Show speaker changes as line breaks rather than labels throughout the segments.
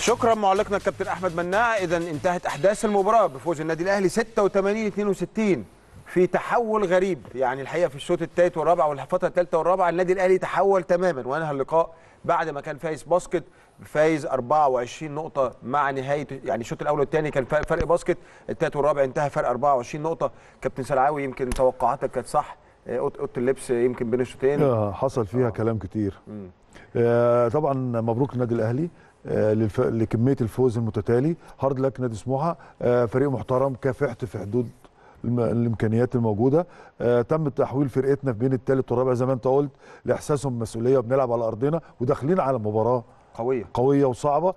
شكرا معلقنا الكابتن احمد مناع اذا انتهت احداث المباراه بفوز النادي الاهلي 86 62 في تحول غريب يعني الحقيقه في الشوط الثالث والرابع والفتره الثالثه والرابعه النادي الاهلي تحول تماما وانهى اللقاء بعد ما كان فايز باسكت فايز 24 نقطة مع نهاية يعني الشوط الأول والثاني كان فرق باسكت الثالث والرابع انتهى فرق 24 نقطة كابتن سلعاوي يمكن توقعاتك كانت صح اوضه اللبس يمكن بين الشوطين
آه، حصل فيها كلام كتير آه، طبعا مبروك للنادي الاهلي آه، للف... لكميه الفوز المتتالي هارد لك نادي سموحه آه، فريق محترم كافحت في حدود الم... الامكانيات الموجوده آه، تم تحويل فرقتنا بين الثالث والرابع زي ما انت قلت لاحساسهم بالمسؤوليه وبنلعب على ارضنا وداخلين على مباراه
قوية
قويه وصعبه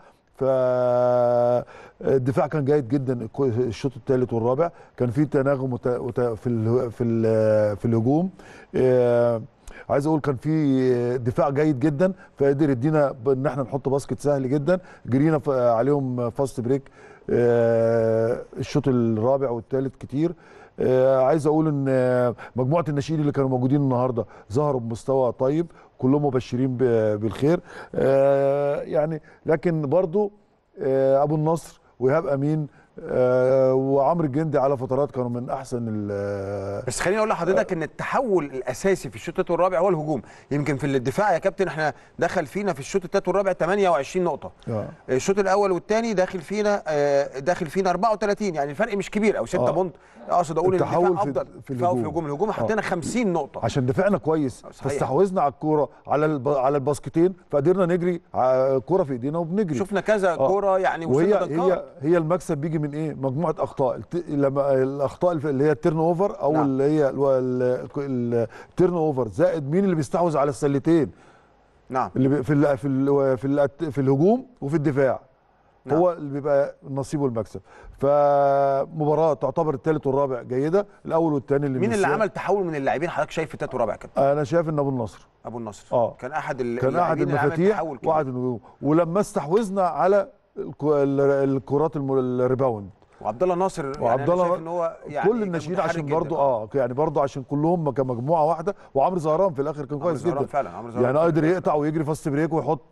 فالدفاع كان جيد جدا الشوط الثالث والرابع كان في تناغم وت... وت... في ال... في ال... في الهجوم آه، عايز اقول كان في دفاع جيد جدا فقدر يدينا ب- ان احنا نحط باسكت سهل جدا جرينا ف- عليهم فاست بريك آه، الشوط الرابع والثالث كتير آه، عايز اقول ان آه، مجموعه الناشئين اللي كانوا موجودين النهارده ظهروا بمستوى طيب كلهم مبشرين ب- بالخير آه، يعني لكن برضو آه، ابو النصر وايهاب امين آه، وعمرو الجندي على فترات كانوا من احسن ال-
بس خليني اقول لحضرتك ان التحول الاساسي في الشوط الثالث والرابع هو الهجوم يمكن في الدفاع يا كابتن احنا دخل فينا في الشوط الثالث والرابع 28 نقطه
آه.
الشوط الاول والثاني داخل فينا آه، داخل فينا 34 يعني الفرق مش كبير او 6
آه.
بونت اقصد اقول ان
التحول
الدفاع
في-
افضل
في
دفاع
الهجوم.
في الهجوم الهجوم
آه.
حطينا 50 نقطه
عشان دفعنا كويس
صحيح.
فاستحوذنا على الكوره على الب... على الباسكتين فقدرنا نجري ع- كوره في ايدينا وبنجري
شفنا كذا
آه.
كوره يعني
وهي
وصلنا
هي
دنكار.
هي المكسب بيجي من ايه مجموعه اخطاء الت... لما الاخطاء الف- اللي هي التيرن اوفر او
نعم.
اللي هي التيرن اوفر زائد مين اللي بيستحوذ على السلتين
نعم
اللي بي... في ال... في ال... في, ال... في الهجوم وفي الدفاع
نعم.
هو اللي بيبقى نصيبه المكسب فمباراه تعتبر الثالث والرابع جيده الاول والثاني اللي
مين اللي
بيسيها.
عمل تحول من اللاعبين حضرتك شايف في الثالث والرابع يا كابتن
انا شايف ان ابو النصر
ابو النصر
آه.
كان احد ال-
كان احد
اللاعبين اللي عمل
المفاتيح
تحول كده.
واحد النجوم ولما استحوذنا على الكو- ال- الكرات الم- الريباوند
وعبد الله ناصر يعني
وعبد
أنا
الله
شايف ان هو يعني
كل
كان
الناشئين
متحرك
عشان
جداً.
برضو اه يعني برضو عشان كلهم كمجموعه واحده وعمرو زهران في الاخر كان
عمرو
كويس
زهران
جدا
فعلا عمرو زهران
يعني
كان
قادر
كويس.
يقطع ويجري فاست بريك ويحط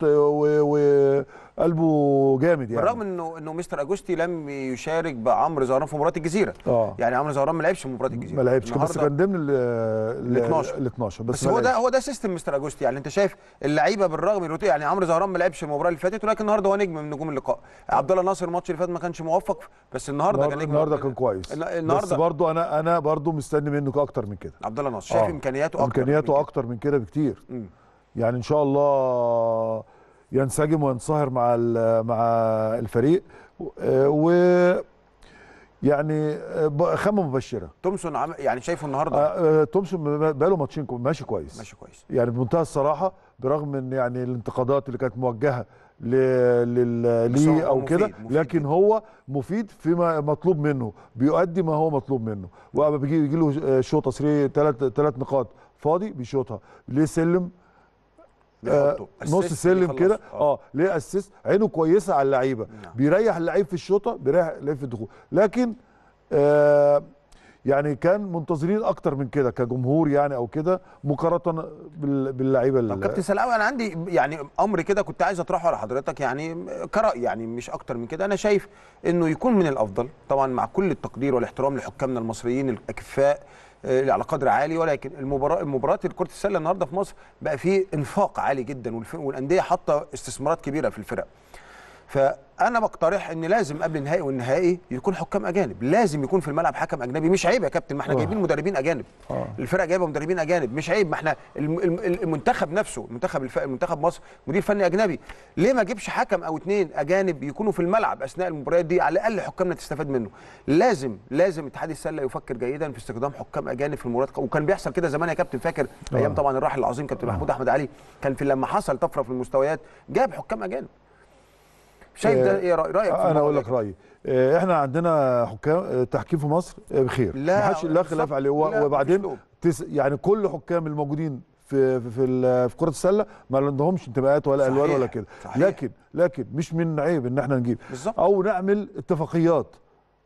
وقلبه جامد يعني
بالرغم انه انه مستر اجوستي لم يشارك بعمرو زهران في مباراه الجزيره
اه
يعني عمرو زهران ما لعبش في مباراه الجزيره
ما لعبش كان بس
النهاردة-
كان ضمن ال
ال 12.
ال 12 بس,
بس
ما
هو ده
لعبش.
هو ده سيستم مستر اجوستي يعني انت شايف اللعيبه بالرغم من الروتين يعني عمرو زهران ما لعبش المباراه اللي فاتت ولكن النهارده هو نجم من نجوم اللقاء عبد الله ناصر الماتش اللي فات ما كانش موفق بس النهارده كان
النهارده
نجم
النهارده كان كويس
الن-
بس
النهارده
برضو انا انا برضو مستني منه اكتر من كده
عبد الله ناصر شايف
آه.
امكانياته اكتر
امكانياته
من كده.
اكتر من كده بكتير
مم.
يعني ان شاء الله ينسجم وينصهر مع ال- مع الفريق و- و يعني ب- خامه مبشره
تومسون عم... يعني شايفه النهارده
آه، آه، تومسون بقاله ماتشين كو- ماشي كويس
ماشي كويس
يعني بمنتهى الصراحه برغم من يعني الانتقادات اللي كانت موجهه ل... لل...
بس هو-
ليه
هو
او
مفيد-
كده
مفيد
لكن
جداً.
هو مفيد فيما مطلوب منه بيؤدي ما هو مطلوب منه وأما بيجي يجي له شوطه سري ثلاث ثلاث نقاط فاضي بيشوطها ليه سلم آه
بيحطه.
نص
assist
سلم
بيخلص.
كده اه ليه اسيست عينه كويسه على اللعيبه
نعم.
بيريح اللعيب في الشوطه بيريح اللعيب في الدخول لكن آه يعني كان منتظرين اكتر من كده كجمهور يعني او كده مقارنه بال- باللعيبه
طب
ال-
كابتن سلاوي انا عندي يعني امر كده كنت عايز اطرحه على حضرتك يعني كرأي يعني مش اكتر من كده انا شايف انه يكون من الافضل طبعا مع كل التقدير والاحترام لحكامنا المصريين الاكفاء آه، على قدر عالي ولكن المباراه المباراه كره السله النهارده في مصر بقى فيه انفاق عالي جدا والف- والانديه حاطه استثمارات كبيره في الفرق فانا بقترح ان لازم قبل النهائي والنهائي يكون حكام اجانب لازم يكون في الملعب حكم اجنبي مش عيب يا كابتن ما احنا
آه.
جايبين مدربين اجانب
آه.
الفرق جايبه مدربين اجانب مش عيب ما احنا الم- الم- المنتخب نفسه المنتخب الف... المنتخب مصر مدير فني اجنبي ليه ما اجيبش حكم او اتنين اجانب يكونوا في الملعب اثناء المباريات دي على الاقل حكامنا تستفاد منه لازم لازم اتحاد السله يفكر جيدا في استخدام حكام اجانب في المباريات وكان بيحصل كده زمان يا كابتن فاكر
آه.
ايام طبعا الراحل العظيم كابتن محمود احمد علي كان في لما حصل طفره في المستويات جاب حكام اجانب شايف ده
آه،
ايه رأي- رايك في
انا
الموضوع
اقول
ده
لك
يا
رايي آه، احنا عندنا حكام آه، تحكيم في مصر آه، بخير
لا،
ما حدش لا خلاف
بالظبط.
عليه
لا،
و-
مفيش
وبعدين
لوم.
تس يعني كل حكام الموجودين في في في, ال- في كره السله ما عندهمش انتماءات ولا الوان
صحيح،
ولا كده
صحيح.
لكن لكن مش من عيب ان احنا نجيب
بالظبط.
او نعمل اتفاقيات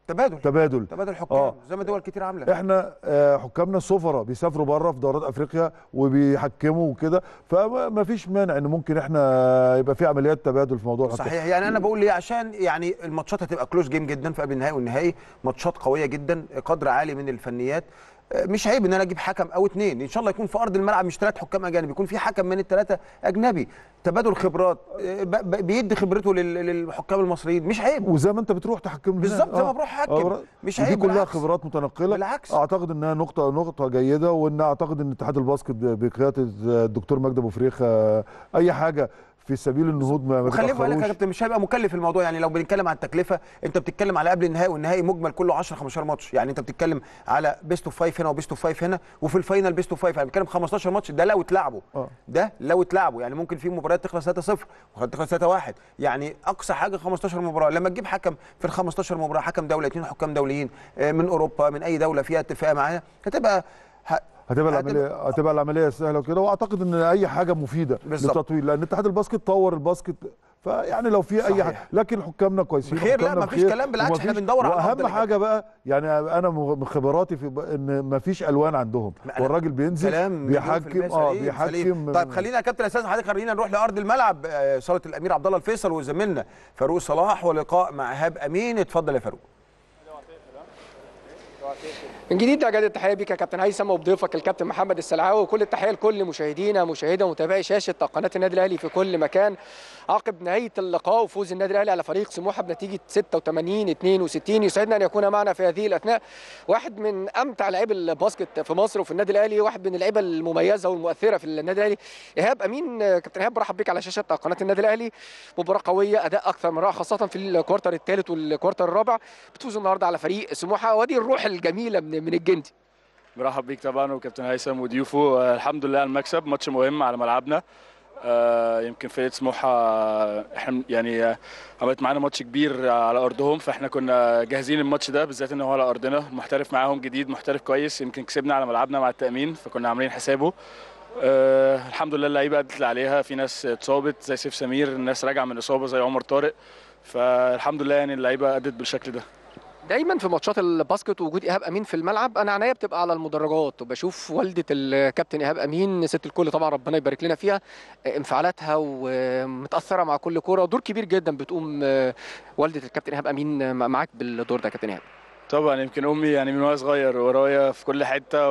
تبادل
تبادل
تبادل حكام
آه.
زي ما دول كتير عامله
احنا آه، حكامنا السفراء بيسافروا بره في دورات افريقيا وبيحكموا وكده فما فيش مانع ان ممكن احنا يبقى في عمليات تبادل في موضوع الحكام
صحيح يعني انا بقول ليه عشان يعني الماتشات هتبقى كلوز جيم جدا في قبل النهائي والنهائي ماتشات قويه جدا قدر عالي من الفنيات آه، مش عيب ان انا اجيب حكم او اتنين ان شاء الله يكون في ارض الملعب مش ثلاث حكام اجانب يكون في حكم من الثلاثه اجنبي تبادل خبرات آه، ب- ب- بيدي خبرته لل- للحكام المصريين مش عيب
وزي ما انت بتروح تحكم هنا.
بالظبط زي ما
آه.
بروح أحكم.
آه،
مش
ودي
عيب،
كلها
بالعكس.
خبرات متنقله
بالعكس.
اعتقد انها نقطه نقطه جيده وان اعتقد ان اتحاد الباسكت بقياده الدكتور مجدي ابو فريخه اي حاجه في سبيل النهوض ما ما
وخلي بالك يا
بيتأخروش.
كابتن مش هيبقى مكلف الموضوع يعني لو بنتكلم عن التكلفه انت بتتكلم على قبل النهائي والنهائي مجمل كله 10 15 ماتش يعني انت بتتكلم على بيست اوف 5 هنا وبيست اوف 5 هنا وفي الفاينل بيست اوف 5 يعني بنتكلم 15 ماتش ده لو اتلعبوا
آه.
ده لو اتلعبوا يعني ممكن في مباريات تخلص 3 0 ومباريات تخلص 3 1 يعني اقصى حاجه 15 مباراه لما تجيب حكم في ال 15 مباراه حكم دولي اثنين حكام دوليين آه، من اوروبا من اي دوله فيها اتفاق معانا هتبقى ه-
هتبقى
هتبقى-
العمليه هتبقى العمليه سهله وكده واعتقد ان اي حاجه مفيده
بالظبط.
للتطوير لان اتحاد الباسكت طور الباسكت فيعني لو في اي
صحيح.
حاجه لكن حكامنا كويسين
بخير، لا،
حكامنا
مفيش
بخير،
كلام، بالعكس، احنا
ومفيش-
بندور على الأفضل
واهم
يا
حاجه بقى يعني انا من خبراتي في ب- ان مفيش الوان عندهم
ما أنا-
والراجل بينزل
كلام مليون في
بيحكم
المية
اه
سليم،
بيحكم
سليم. طيب خلينا يا كابتن اساس حضرتك خلينا نروح لارض الملعب آه، صاله الامير عبد الله الفيصل وزميلنا فاروق صلاح ولقاء مع ايهاب امين اتفضل يا فاروق
من جديد اجدد التحيه بيك يا كابتن هيثم وبضيفك الكابتن محمد السلعاوي وكل التحيه لكل مشاهدينا مشاهدة ومتابعي شاشه قناه النادي الاهلي في كل مكان عقب نهايه اللقاء وفوز النادي الاهلي على فريق سموحه بنتيجه 86 62 يسعدنا ان يكون معنا في هذه الاثناء واحد من امتع لاعبي الباسكت في مصر وفي النادي الاهلي واحد من اللعيبه المميزه والمؤثره في النادي الاهلي ايهاب امين كابتن ايهاب برحب بك على شاشه قناه النادي الاهلي مباراه قويه اداء اكثر من رائع خاصه في الكوارتر الثالث والكوارتر الرابع بتفوز النهارده على فريق سموحه ودي الروح الجميله من من الجندي
برحب بيك طبعا وكابتن هيثم وضيوفه آه، الحمد لله على المكسب ماتش مهم على ملعبنا آه، يمكن فرقه سموحه آه، احنا يعني آه، عملت معانا ماتش كبير على ارضهم فاحنا كنا جاهزين الماتش ده بالذات ان هو على ارضنا محترف معاهم جديد محترف كويس يمكن كسبنا على ملعبنا مع التامين فكنا عاملين حسابه آه الحمد لله اللعيبه ادت اللي عليها في ناس اتصابت زي سيف سمير الناس راجعه من اصابه زي عمر طارق فالحمد لله يعني اللعيبه ادت بالشكل ده
دايما في ماتشات الباسكت وجود ايهاب امين في الملعب انا عناية بتبقى على المدرجات وبشوف والده الكابتن ايهاب امين ست الكل طبعا ربنا يبارك لنا فيها انفعالاتها ومتاثره مع كل كوره دور كبير جدا بتقوم والده الكابتن ايهاب امين معاك بالدور ده يا كابتن ايهاب
طبعا يمكن امي يعني من وانا صغير ورايا في كل حته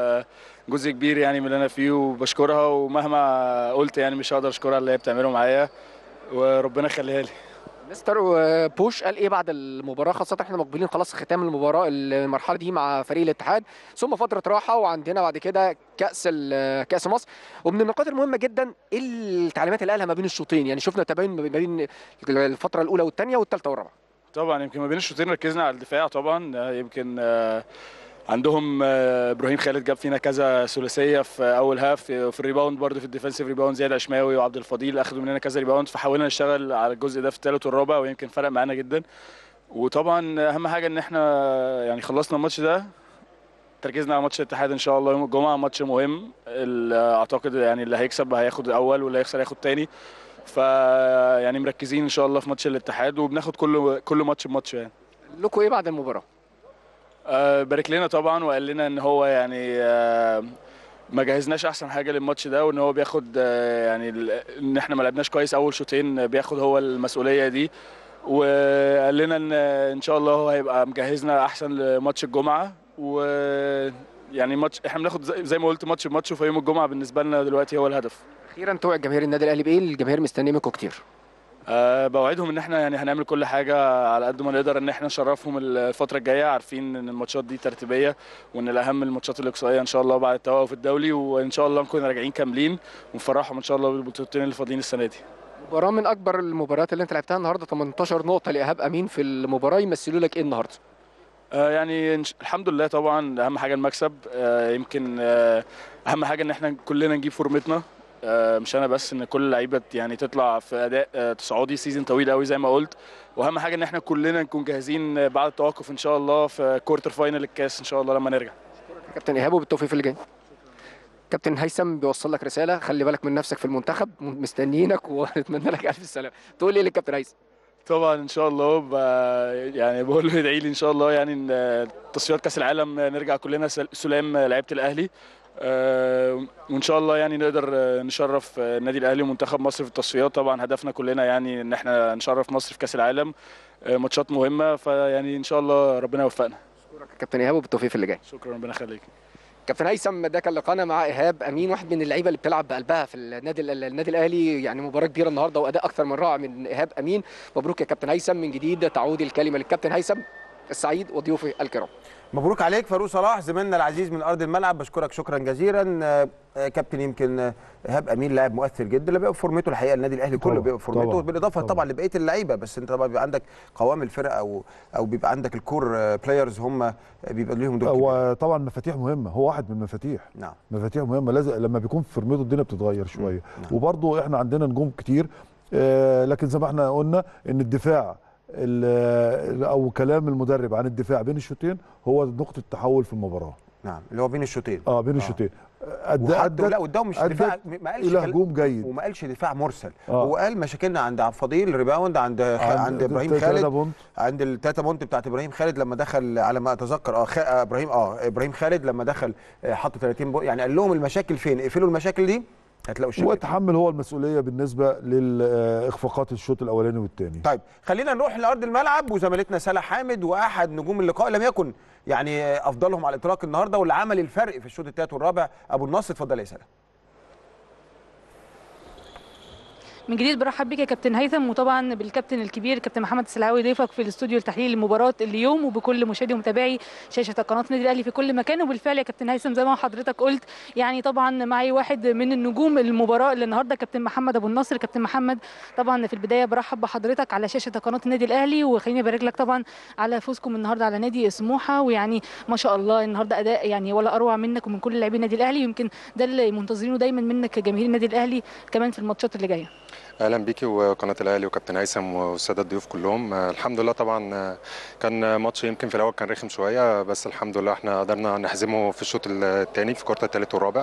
وجزء كبير يعني من اللي انا فيه وبشكرها ومهما قلت يعني مش هقدر اشكرها على اللي هي بتعمله معايا وربنا يخليها لي
مستر بوش قال ايه بعد المباراه خاصه احنا مقبلين خلاص ختام المباراه المرحله دي مع فريق الاتحاد ثم فتره راحه وعندنا بعد كده كاس كاس مصر ومن النقاط المهمه جدا ايه التعليمات اللي قالها ما بين الشوطين يعني شفنا تباين ما بين الفتره الاولى والثانيه والثالثه والرابعه
طبعا يمكن ما بين الشوطين ركزنا على الدفاع طبعا يمكن عندهم ابراهيم خالد جاب فينا كذا ثلاثيه في اول هاف في الريباوند برده في الديفensive ريباوند زياد عشماوي وعبد الفضيل اخذوا مننا كذا ريباوند فحاولنا نشتغل على الجزء ده في الثالث والرابع ويمكن فرق معانا جدا وطبعا اهم حاجه ان احنا يعني خلصنا الماتش ده تركيزنا على ماتش الاتحاد ان شاء الله يوم الجمعه ماتش مهم اعتقد يعني اللي هيكسب هياخد الاول واللي هيخسر هياخد تاني ف يعني مركزين ان شاء الله في ماتش الاتحاد وبناخد كل كل ماتش بماتش يعني
لكم ايه بعد المباراه
آه بارك لنا طبعا وقال لنا ان هو يعني آه ما جهزناش احسن حاجه للماتش ده وان هو بياخد آه يعني ان احنا ما لعبناش كويس اول شوطين بياخد هو المسؤوليه دي وقال لنا ان ان شاء الله هو هيبقى مجهزنا احسن لماتش الجمعه و يعني ماتش احنا بناخد زي ما قلت ماتش بماتش في يوم الجمعه بالنسبه لنا دلوقتي هو الهدف
اخيرا توعد جماهير النادي الاهلي بايه الجماهير مستنيه منكم كتير
أه بوعدهم ان احنا يعني هنعمل كل حاجه على قد ما نقدر ان احنا نشرفهم الفتره الجايه عارفين ان الماتشات دي ترتيبيه وان الاهم الماتشات الاقصائيه ان شاء الله بعد التوقف الدولي وان شاء الله نكون راجعين كاملين ونفرحهم ان شاء الله بالبطولتين اللي فاضلين السنه دي
مباراه من اكبر المباريات اللي انت لعبتها النهارده 18 نقطه لايهاب امين في المباراه يمثلوا لك ايه النهارده
آه يعني الحمد لله طبعا اهم حاجه المكسب آه يمكن آه اهم حاجه ان احنا كلنا نجيب فورمتنا مش انا بس ان كل اللعيبه يعني تطلع في اداء تصاعدي سيزون طويل قوي زي ما قلت واهم حاجه ان احنا كلنا نكون جاهزين بعد التوقف ان شاء الله في كوارتر فاينل الكاس ان شاء الله لما نرجع
كابتن ايهاب وبالتوفيق في اللي جاي كابتن هيثم بيوصل لك رساله خلي بالك من نفسك في المنتخب مستنيينك ونتمنى لك الف سلامه تقول ايه للكابتن هيثم
طبعا ان شاء الله ب... يعني بقول له يدعي لي ان شاء الله يعني ان تصفيات كاس العالم نرجع كلنا سل- سلام لعيبه الاهلي آه، وان شاء الله يعني نقدر آه، نشرف آه، النادي الاهلي ومنتخب مصر في التصفيات طبعا هدفنا كلنا يعني ان احنا نشرف مصر في كاس العالم آه، ماتشات مهمه فيعني ان شاء الله ربنا يوفقنا
كابتن ايهاب وبالتوفيق في اللي جاي
شكرا ربنا يخليك
كابتن هيثم ده كان لقانا مع ايهاب امين واحد من اللعيبه اللي بتلعب بقلبها في النادي النادي الاهلي يعني مباراه كبيره النهارده واداء اكثر من رائع من ايهاب امين مبروك يا كابتن هيثم من جديد تعود الكلمه للكابتن هيثم السعيد وضيوفه الكرام
مبروك عليك فاروق صلاح زميلنا العزيز من ارض الملعب بشكرك شكرا جزيلا آه، آه، كابتن يمكن آه، ايهاب امين لاعب مؤثر جدا اللي بيبقى في فورمته الحقيقه النادي الاهلي كله
طبعاً،
بيبقى في فورمته
طبعاً،
بالاضافه طبعا,
طبعاً.
لبقيه اللعيبه بس انت طبعا بيبقى عندك قوام الفرقه او او بيبقى عندك الكور آه، بلايرز هم بيبقى ليهم دور كبير.
هو طبعا مفاتيح مهمه هو واحد من المفاتيح
نعم
مفاتيح مهمه لازم لما بيكون في فورمته الدنيا بتتغير شويه
نعم.
وبرضه احنا عندنا نجوم كتير آه، لكن زي ما احنا قلنا ان الدفاع ال- او كلام المدرب عن الدفاع بين الشوطين هو نقطه تحول في المباراه
نعم اللي هو بين الشوطين
اه بين
آه.
الشوطين أد-
وحتى لا
أدت
قدام مش
أدت
دفاع ما قالش
الى
كلام-
هجوم جيد
وما قالش دفاع مرسل
آه.
هو قال مشاكلنا عند عبد الفضيل ريباوند عند عند, عند ابراهيم
تلاتة
خالد
بونت.
عند التاتا بونت بتاعت ابراهيم خالد لما دخل على ما اتذكر اه خ... آه، ابراهيم اه ابراهيم خالد لما دخل آه، حط 30 بونت يعني قال لهم المشاكل فين اقفلوا المشاكل دي هتلاقوا الشكل
ويتحمل هو المسؤوليه بالنسبه لاخفاقات الشوط الاولاني والثاني
طيب خلينا نروح لارض الملعب وزميلتنا سلا حامد واحد نجوم اللقاء لم يكن يعني آه، افضلهم على الاطلاق النهارده واللي عمل الفرق في الشوط الثالث والرابع ابو النصر اتفضل يا سلا
من جديد برحب بك يا كابتن هيثم وطبعا بالكابتن الكبير كابتن محمد السلعاوي ضيفك في الاستوديو التحليلي لمباراه اليوم وبكل مشاهدي ومتابعي شاشه قناه النادي الاهلي في كل مكان وبالفعل يا كابتن هيثم زي ما حضرتك قلت يعني طبعا معي واحد من النجوم المباراه اللي النهارده كابتن محمد ابو النصر كابتن محمد طبعا في البدايه برحب بحضرتك على شاشه قناه النادي الاهلي وخليني ابارك لك طبعا على فوزكم النهارده على نادي سموحه ويعني ما شاء الله النهارده اداء يعني ولا اروع منك ومن كل لاعبي النادي الاهلي يمكن ده اللي منتظرينه دايما منك كجماهير النادي الاهلي كمان في الماتشات اللي جايه
اهلا بيكي وقناه الاهلي وكابتن هيثم والساده الضيوف كلهم آه، الحمد لله طبعا آه، كان ماتش يمكن في الاول كان رخم شويه بس الحمد لله احنا قدرنا نحزمه في الشوط الثاني في كورة الثالث والرابع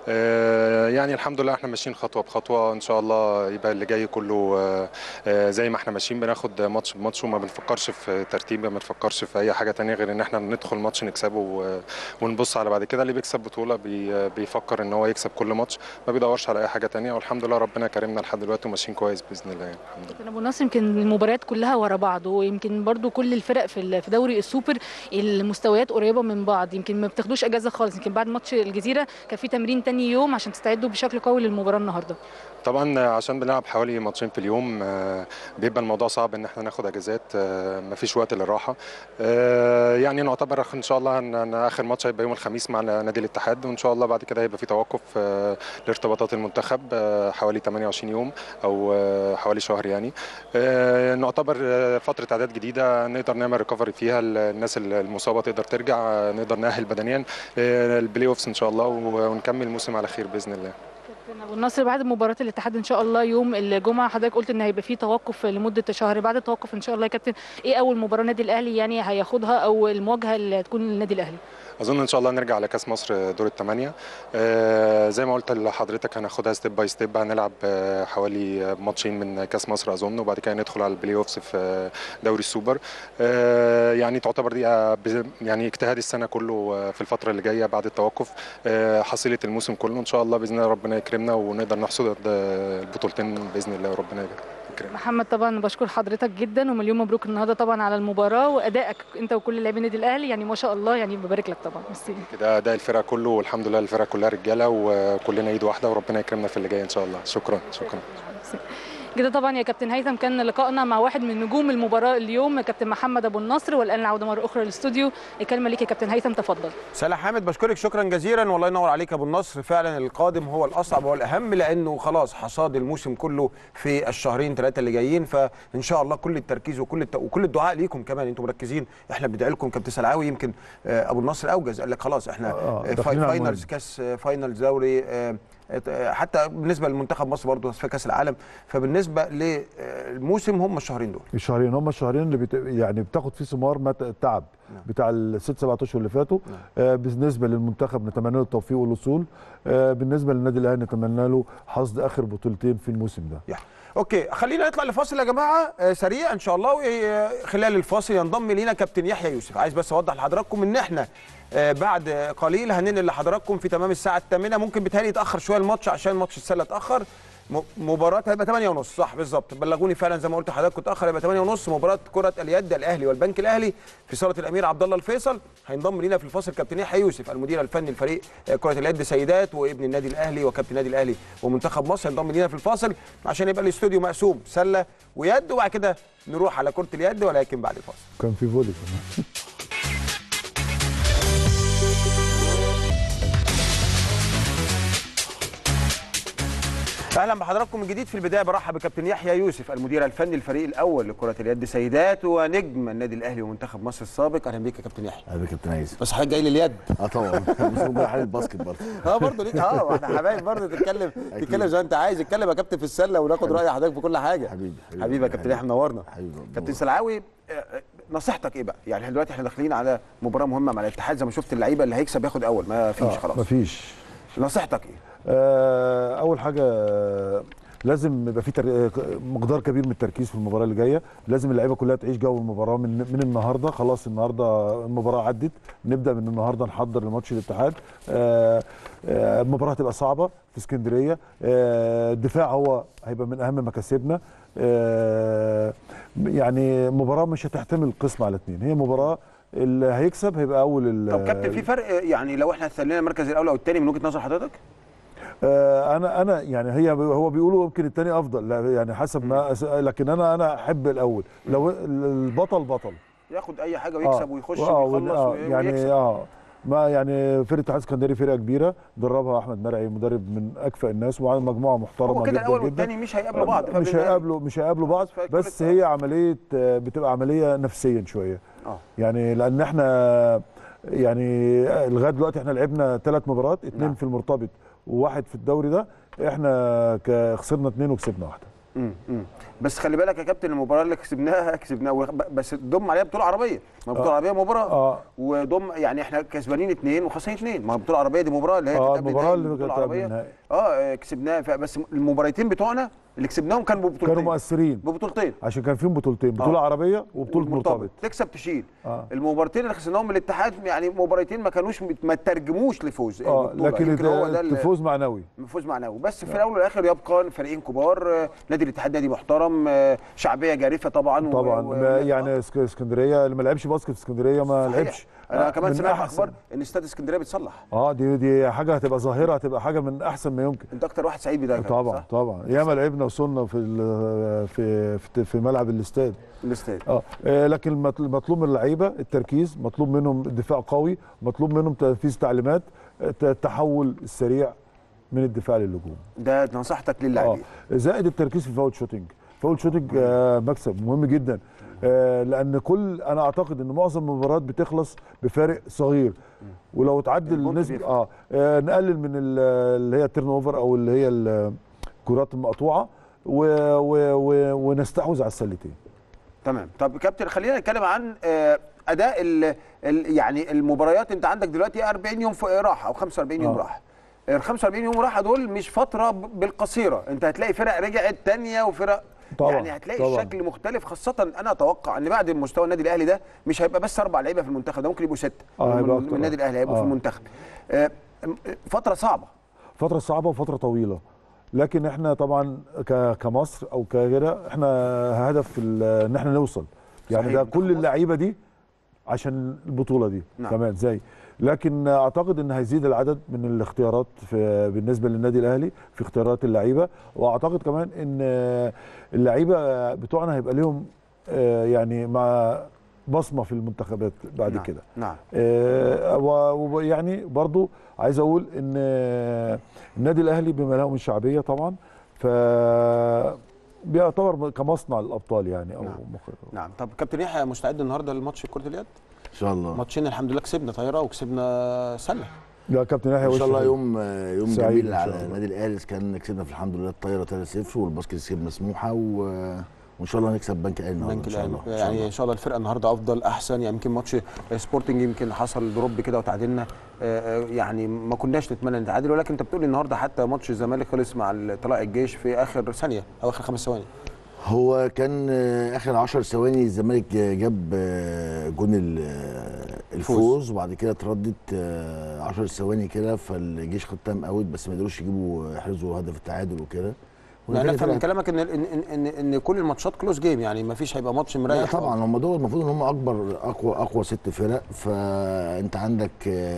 آه، يعني الحمد لله احنا ماشيين خطوه بخطوه ان شاء الله يبقى اللي جاي كله آه، آه، زي ما احنا ماشيين بناخد ماتش بماتش وما بنفكرش في ترتيب ما بنفكرش في اي حاجه تانية غير ان احنا ندخل ماتش نكسبه و- ونبص على بعد كده اللي بيكسب بطوله بي- بيفكر ان هو يكسب كل ماتش ما بيدورش على اي حاجه تانية والحمد لله ربنا كرمنا لحد دلوقتي وماشيين كويس باذن الله يعني الحمد لله
كابتن ابو النصر يمكن المباريات كلها ورا بعض ويمكن برضو كل الفرق في ال- في دوري السوبر المستويات قريبه من بعض يمكن ما بتاخدوش اجازه خالص يمكن بعد ماتش الجزيره كان في تمرين تاني يوم عشان تستعدوا بشكل قوي للمباراه النهارده
طبعا عشان بنلعب حوالي ماتشين في اليوم آه، بيبقى الموضوع صعب ان احنا ناخد اجازات آه، مفيش وقت للراحه آه، يعني نعتبر ان شاء الله ان إن اخر ماتش هيبقى يوم الخميس مع نادي الاتحاد وان شاء الله بعد كده هيبقى في توقف آه، لارتباطات المنتخب آه، حوالي 28 يوم او آه، حوالي شهر يعني آه، نعتبر آه، فتره اعداد جديده نقدر نعمل ريكفري فيها الناس المصابه تقدر ترجع آه، نقدر نأهل بدنيا آه، البلاي اوفس ان شاء الله ونكمل الموسم على خير باذن الله
كابتن ابو النصر بعد مباراه الاتحاد ان شاء الله يوم الجمعه حضرتك قلت ان هيبقى في توقف لمده شهر بعد التوقف ان شاء الله يا كابتن ايه اول مباراه النادي الاهلي يعني هياخدها او المواجهه اللي هتكون للنادي الاهلي
اظن ان شاء الله نرجع لكاس مصر دور الثمانيه آه زي ما قلت لحضرتك هناخدها ستيب باي ستيب هنلعب آه حوالي ماتشين من كاس مصر اظن وبعد كده ندخل على البلاي اوفس في دوري السوبر آه يعني تعتبر دي آه، بز- يعني اجتهاد السنه كله آه، في الفتره اللي جايه بعد التوقف آه حصيله الموسم كله ان شاء الله باذن الله ربنا يكرمنا ونقدر نحصد آه، البطولتين باذن الله وربنا يكرمنا
محمد طبعا بشكر حضرتك جدا ومليون مبروك النهارده طبعا على المباراه وادائك انت وكل لاعبي النادي الاهلي يعني ما شاء الله يعني ببارك لك طبعا ميرسي
كده ده الفرقه كله والحمد لله الفرقه كلها رجاله وكلنا ايد واحده وربنا يكرمنا في اللي جاي ان شاء الله شكرا شكرا
كده طبعا يا كابتن هيثم كان لقائنا مع واحد من نجوم المباراه اليوم كابتن محمد ابو النصر والان العوده مره اخرى للاستوديو الكلمه ليك يا كابتن هيثم تفضل
سلا حامد بشكرك شكرا جزيلا والله ينور عليك يا ابو النصر فعلا القادم هو الاصعب هو الاهم لانه خلاص حصاد الموسم كله في الشهرين ثلاثه اللي جايين فان شاء الله كل التركيز وكل الت... وكل الدعاء ليكم كمان انتم مركزين احنا بندعي لكم كابتن سلعاوي يمكن آه، ابو النصر اوجز قال لك خلاص احنا
آه،
آه،
داخلين على
فاينلز
المهم.
كاس آه، فاينلز دوري آه، آه، حتى بالنسبه لمنتخب مصر برضه في كاس العالم فبالنسبه للموسم هم الشهرين دول
الشهرين هم الشهرين اللي بت... يعني بتاخد فيه ثمار مت- تعب بتاع الست سبعة اشهر اللي فاتوا آه بالنسبه للمنتخب نتمنى له التوفيق والوصول آه بالنسبه للنادي الاهلي نتمنى له حصد اخر بطولتين في الموسم ده
يا. اوكي خلينا نطلع لفاصل يا جماعه آه، سريع ان شاء الله وخلال الفاصل ينضم لينا كابتن يحيى يوسف عايز بس اوضح لحضراتكم ان احنا آه، بعد قليل هننقل لحضراتكم في تمام الساعه الثامنه ممكن بيتهيألي يتاخر شويه الماتش عشان ماتش السله اتاخر م- مباراة هيبقى 8 ونص صح بالظبط بلغوني فعلا زي ما قلت لحضرتك كنت اخر هيبقى 8 ونص مباراة كرة اليد الاهلي والبنك الاهلي في صالة الامير عبد الله الفيصل هينضم لينا في الفاصل كابتن يحيى يوسف المدير الفني لفريق آه، كرة اليد سيدات وابن النادي الاهلي وكابتن النادي الاهلي ومنتخب مصر هينضم لينا في الفاصل عشان يبقى الاستوديو مقسوم سلة ويد وبعد كده نروح على كرة اليد ولكن بعد الفاصل
كان في فولي كمان
اهلا بحضراتكم من جديد في البدايه برحب بكابتن يحيى يوسف المدير الفني الفريق الاول لكره اليد سيدات ونجم النادي الاهلي ومنتخب مصر السابق اهلا بيك يا كابتن يحيى
حبيبي كابتن عايز
بس حضرتك جاي لليد
اه طبعا مش موجود حال الباسكت برضه
اه برضه ليك اه احنا حبايب برضه تتكلم تتكلم زي ما انت عايز اتكلم يا كابتن في السله وناخد راي حضرتك في كل حاجه
حبيبي
حبيبي يا كابتن يحيى منورنا
حبيبي
كابتن سلعاوي آه، آه، نصيحتك ايه بقى؟ يعني احنا دلوقتي احنا داخلين على مباراه مهمه مع الاتحاد زي ما شفت اللعيبه اللي هيكسب ياخد اول ما فيش خلاص
مفيش
نصيحتك ايه؟
آه، اول حاجه آه، لازم يبقى في تر... آه، مقدار كبير من التركيز في المباراه اللي جايه لازم اللعيبه كلها تعيش جو المباراه من من النهارده خلاص النهارده المباراه عدت نبدا من النهارده نحضر لماتش الاتحاد آه، آه، المباراه هتبقى صعبه في اسكندريه آه، الدفاع هو هيبقى من اهم مكاسبنا آه، يعني مباراه مش هتحتمل قسم على اثنين هي مباراه اللي هيكسب هيبقى اول ال-
طب كابتن في فرق يعني لو احنا استنينا المركز الاول او الثاني من وجهه نظر حضرتك؟
آه، انا انا يعني هي هو بيقولوا يمكن الثاني افضل لا يعني حسب ما لكن انا انا احب الاول لو البطل بطل
ياخد اي حاجه ويكسب ويخش
آه،
ويخلص
آه،
وي-
يعني
ويكسب
اه ما يعني فرقه اتحاد اسكندريه فرقه كبيره دربها احمد مرعي مدرب من اكفأ الناس ومعاه مجموعه محترمه
هو كده
جدا
الاول
جدا
والثاني مش هيقابلوا بعض قبل
مش
النهائي.
هيقابلوا مش هيقابلوا بعض
فكل
بس
الت-
هي عمليه آه، بتبقى عمليه نفسيا شويه
اه
يعني لان احنا يعني لغايه دلوقتي احنا لعبنا ثلاث مباريات اثنين
نعم.
في المرتبط وواحد في الدوري ده احنا ك- خسرنا اثنين وكسبنا واحده
امم امم بس خلي بالك يا كابتن المباراه اللي كسبناها كسبناها و- بس ضم عليها بطوله عربيه ما بطوله عربيه مباراه
اه
وضم يعني احنا كسبانين اثنين وخسرانين اثنين ما هو البطوله العربيه دي مباراه اللي هي
اه
كانت قبل
المباراه
النهائي،
اللي
بطولة
كانت قبل
عربية.
النهائي
اه آه، كسبناها ف- بس المباراتين بتوعنا اللي كسبناهم كانوا ببطولتين
كانوا مؤثرين
ببطولتين
عشان كان فيهم بطولتين بطوله
آه.
عربيه وبطوله مرتبط
تكسب تشيل
آه.
المباراتين اللي خسرناهم من الاتحاد يعني مباراتين ما كانوش ما ترجموش لفوز
اه
البطولة.
لكن
يمكن هو ده اللي-
الفوز معنوي
فوز معنوي بس في الاول والاخر يبقى فريقين كبار آه، نادي الاتحاد نادي محترم آه، شعبيه جارفه طبعا و-
طبعا
و-
ما
و-
يعني اسك- اسكندريه اللي ما لعبش باسكت في اسكندريه ما
صحيح.
لعبش
انا
آه،
كمان
من
سمعت
أحسن-
اخبار ان استاد اسكندريه بيتصلح
اه دي دي حاجه هتبقى ظاهره هتبقى حاجه من احسن ما يمكن
انت اكتر واحد سعيد بده يا كابتن،
طبعا
صح؟
طبعا ياما لعبنا وصلنا في ال- في في, في ملعب الاستاد
الاستاد
اه آه، لكن المط- المطلوب من اللعيبه التركيز مطلوب منهم دفاع قوي مطلوب منهم تنفيذ تعليمات الت- التحول السريع من الدفاع للهجوم
ده نصيحتك
اه
للاعبين
زائد التركيز في الفاول شوتنج فاول شوتنج آه مكسب مهم جدا آه لان كل انا اعتقد ان معظم المباريات بتخلص بفارق صغير ولو تعدل
البونت
النسبه
بيفرق.
آه, اه نقلل من ال- اللي هي التيرن اوفر او اللي هي الكرات المقطوعه و و و ونستحوذ على السلتين
تمام طب كابتن خلينا نتكلم عن آه، اداء ال ال يعني المباريات انت عندك دلوقتي 40 يوم في راحه او 45 يوم
آه.
راحه ال 45 يوم راحه دول مش فتره ب- بالقصيره انت هتلاقي فرق رجعت تانية وفرق
طبعاً،
يعني هتلاقي
طبعاً.
الشكل مختلف خاصه انا اتوقع ان بعد مستوى النادي الاهلي ده مش هيبقى بس اربع لعيبه في المنتخب ده ممكن يبقوا سته
آه،
من,
هيبقى
من
أكتر.
النادي الاهلي هيبقوا في
آه.
المنتخب آه، م- فتره صعبه
فتره صعبه وفتره طويله لكن احنا طبعا ك- كمصر او كغيرها احنا هدف ال- ان احنا نوصل يعني
صحيح،
ده
منتخب
كل
مصر.
اللعيبه دي عشان البطوله دي
نعم.
كمان زي لكن اعتقد ان هيزيد العدد من الاختيارات في بالنسبه للنادي الاهلي في اختيارات اللعيبه واعتقد كمان ان اللعيبه بتوعنا هيبقى لهم آه، يعني مع بصمه في المنتخبات بعد
نعم.
كده
نعم
آه، و- ويعني برضو عايز اقول ان آه، النادي الاهلي بما له من شعبيه طبعا ف بيعتبر كمصنع الابطال يعني او
نعم.
مخ-
نعم طب كابتن يحيى مستعد النهارده لماتش كره اليد
ان شاء الله
ماتشين الحمد لله كسبنا طايره وكسبنا سله
لا كابتن يحيى
ان
وش
شاء الله
خير.
يوم يوم
سعيد
جميل
إن شاء
على
الله.
النادي الاهلي إذا كان كسبنا في الحمد لله الطايره 3-0 والباسكت كسبنا سموحه و... وان شاء الله نكسب بنك الاهلي النهارده
بنك
ان شاء الله
الاهلي
إن شاء
يعني
الله.
ان شاء الله الفرقه النهارده افضل احسن يعني يمكن ماتش سبورتنج يمكن حصل دروب كده وتعادلنا آه، آه، يعني ما كناش نتمنى نتعادل ولكن انت بتقول النهارده حتى ماتش الزمالك خلص مع طلائع الجيش في اخر ثانيه او اخر خمس ثواني
هو كان آه، اخر 10 ثواني الزمالك آه، جاب آه، جون ال- آه، الفوز وبعد كده اتردت 10 ثواني كده فالجيش خد تايم اوت بس ما قدروش يجيبوا يحرزوا هدف التعادل وكده
يعني
والنتيجة
افهم من
طلعت-
كلامك ان ان ان, إن, إن كل الماتشات كلوز جيم يعني ما فيش هيبقى ماتش مريح
لا طبعا هم دول المفروض ان هم اكبر اقوى اقوى ست فرق فانت عندك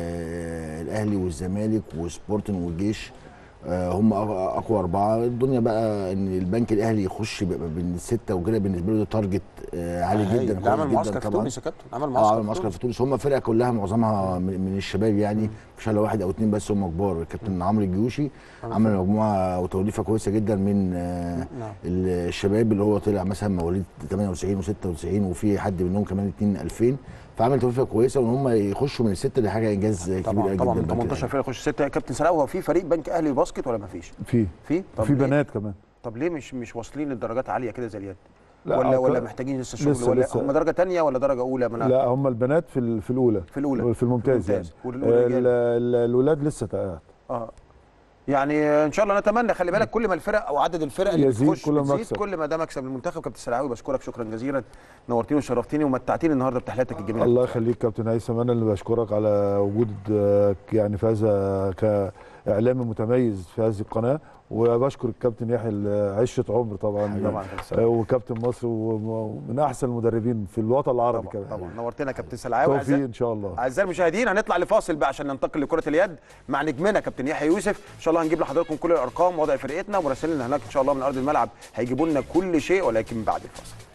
آه، الاهلي والزمالك وسبورتنج والجيش آه، هم أق- اقوى اربعه الدنيا بقى ان البنك الاهلي يخش بيبقى بين السته وكده بالنسبه له ده تارجت آه، عالي
هاي.
جدا
ده عمل
كويس
معسكر
جدا
في
طبعا
تونس يا كابتن عمل
اه
معسكر
عمل معسكر في تونس هم فرقه كلها معظمها من, من الشباب يعني مفيش الا واحد او اثنين بس هم كبار كابتن عمرو الجيوشي عمل مجموعه وتوليفه كويسه جدا من آه،
نعم.
الشباب اللي هو طلع مثلا مواليد 98 و96 وفي حد منهم كمان 2 2000 فعمل توليفه كويسه وان هم يخشوا من السته دي حاجه انجاز كبير
طبعا
جدا
طبعا من
للبنك
18
الأهلي.
فرقه يخش سته يا كابتن سلاوي هو في فريق بنك اهلي باسكت ولا ما فيش؟
في
في طب
في
ليه؟
بنات كمان
طب ليه مش مش واصلين لدرجات عاليه كده زي اليد؟
لا،
ولا
أو
ولا
ك-
محتاجين لسه شغل
لسه-
ولا
لسه.
هم درجه ثانيه ولا درجه اولى من
لا هم البنات في ال- في الاولى
في الاولى
في الممتاز, يعني
والرجال
ال- ال- الولاد لسه تحت
اه يعني ان شاء الله نتمنى خلي بالك كل ما الفرق او عدد الفرق اللي
يزيد
بتخش
كل ما
بتزيد،
مكسب.
كل ما ده مكسب للمنتخب كابتن سلاوي بشكرك شكرا جزيلا نورتيني وشرفتيني ومتعتيني النهارده بتحلياتك الجميله
الله يخليك كابتن هيثم انا اللي بشكرك على وجود آه، يعني في هذا كاعلامي متميز في هذه القناه وبشكر الكابتن يحيى ال- عشره عمر طبعا
طبعا
آه، وكابتن مصر ومن احسن المدربين في الوطن العربي
طبعا
كمان
طبعا نورتنا يا كابتن سلاوي
توفيق
أعزائي-
ان شاء الله
اعزائي المشاهدين هنطلع لفاصل بقى عشان ننتقل لكره اليد مع نجمنا كابتن يحيى يوسف ان شاء الله هنجيب لحضراتكم كل الارقام ووضع فرقتنا ومراسلنا هناك ان شاء الله من ارض الملعب هيجيبوا لنا كل شيء ولكن بعد الفاصل